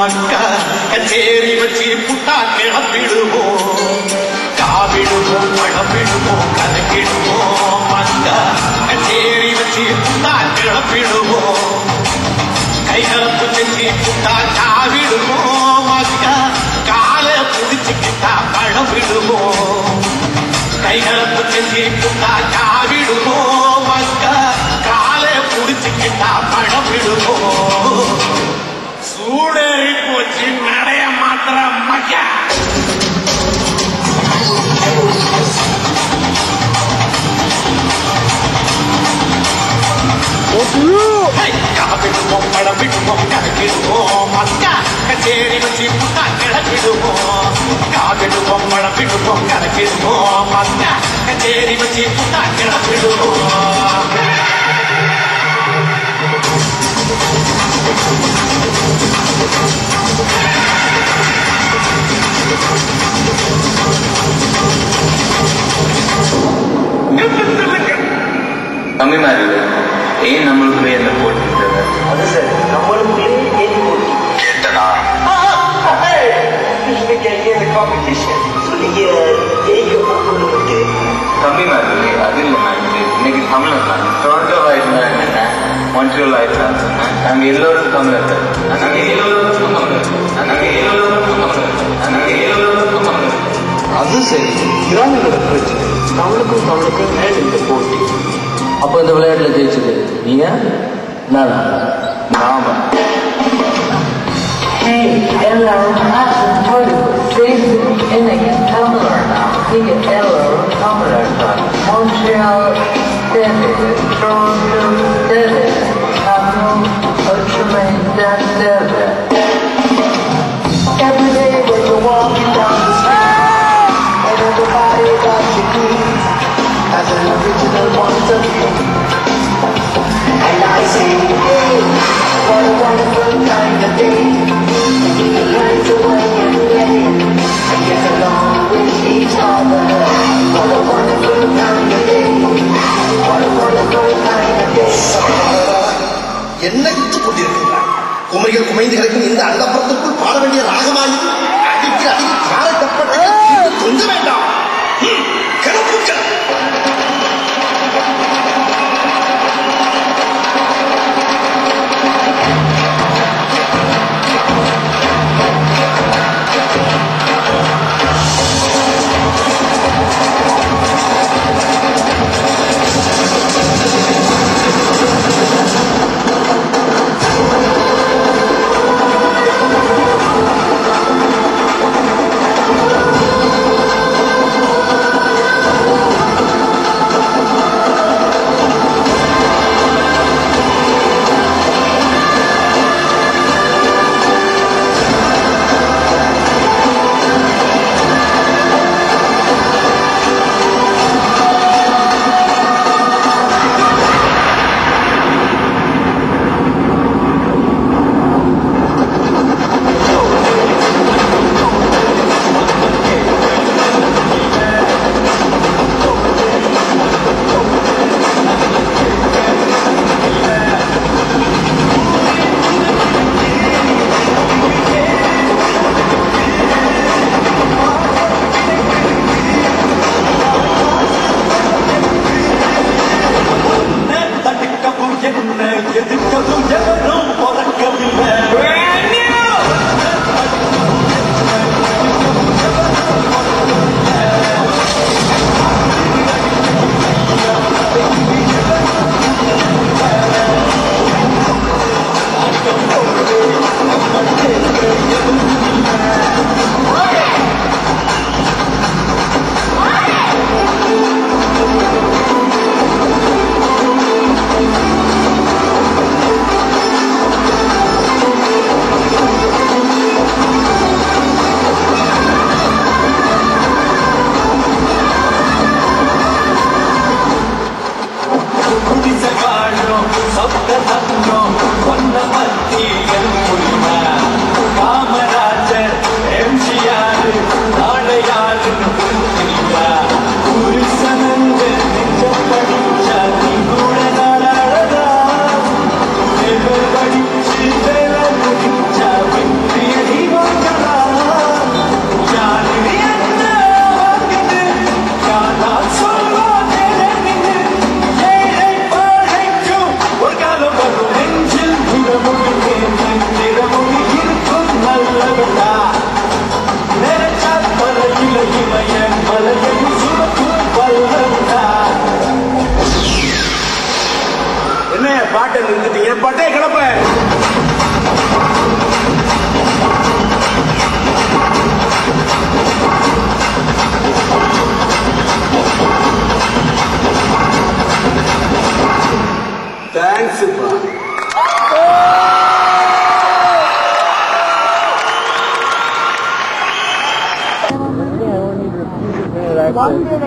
மக்கா கச்சேரி வச்சு புட்டா கிளப்பிடுவோம் காவிடுவோம் பழப்பிடுவோம் கலக்கிடுவோம் மக்கா கச்சேரி வச்சு புட்டா கிளப்பிடுவோம் கைகலப்பு செஞ்சு புட்டா காவிடுவோம் மக்கா காலை புடிச்சுக்கிட்டா பழம் விடுவோம் கைகலப்பு செஞ்சு புட்டா காவிடுவோம் மக்கா காலை புடிச்சுக்கிட்டா பழம் விடுவோம் சூடேறி போச்சு நடைய மாத்திர மக்கா ஹை, காவிடுவோம் பழம் விடுவோம் கலக்கிடுவோம் மக்கா கச்சேரி வச்சு புட்டா கிளப்பிடுவோம் காவிடுவோம் பழம் விடுவோம் கலக்கிடுவோம் மக்கா கச்சேரி வச்சு புட்டா கிளப்பிடுவோம் கம்மி மாதிரி ஏன் நம்மளுக்குள்ளே என்ன போட்டுருக்கிறது அது சரி நம்மளுக்குள்ளே ஏன் போட்டி கேட்டனா இந்த காம்படிஷன் ஸோ நீங்கள் ஜெயிக்க போகிறது கம்மி மாதிரி அது இல்லை மேம் இன்னைக்கு தமிழர் தான் டொரண்டோ ஆயிடுனா என்ன மான்ட்ரியல் ஆயிடுச்சான்னு சொன்னேன் நாங்கள் எல்லோரும் தமிழர் நாங்கள் எல்லோரும் தமிழர் நாங்கள் எல்லோரும் தமிழர் நாங்கள் எல்லோரும் தமிழர் அது சரி கிராமங்களோட பிரச்சனை தமிழுக்கும் தமிழுக்கும் ஏன் இந்த போட்டி அப்போ இந்த விளையாட்டுல ஜெயிச்சது நீங்க நானா நாம Hey, hello, Martin Hollywood. Tracy Inning in Tumblr now. He is hello, Tumblr now. Montreal, David, Toronto, David, Pablo, Ultraman, Dan David. Every day when you're walking down the street, and everybody got you green, as an original point of view. And I say, hey, what a wonderful kind of day. We like the way and play and get along with each other. What a wonderful kind of day. What a wonderful kind of day. எண்ணெய்த்துக் கொண்டிருக்கின்றார் குமரிகள் குமைந்து கிடக்கும் இந்த அந்தப்புறத்துக்குள் பாட வேண்டிய ராகமாயி அடிக்கு அடிக்கு காரை தப்பட்ட கொஞ்ச வேண்டாம் ம், கிளப்புங்கள் Hey, பட்டே கிளப்ப தேங்க்ஸ்ப்பா One minute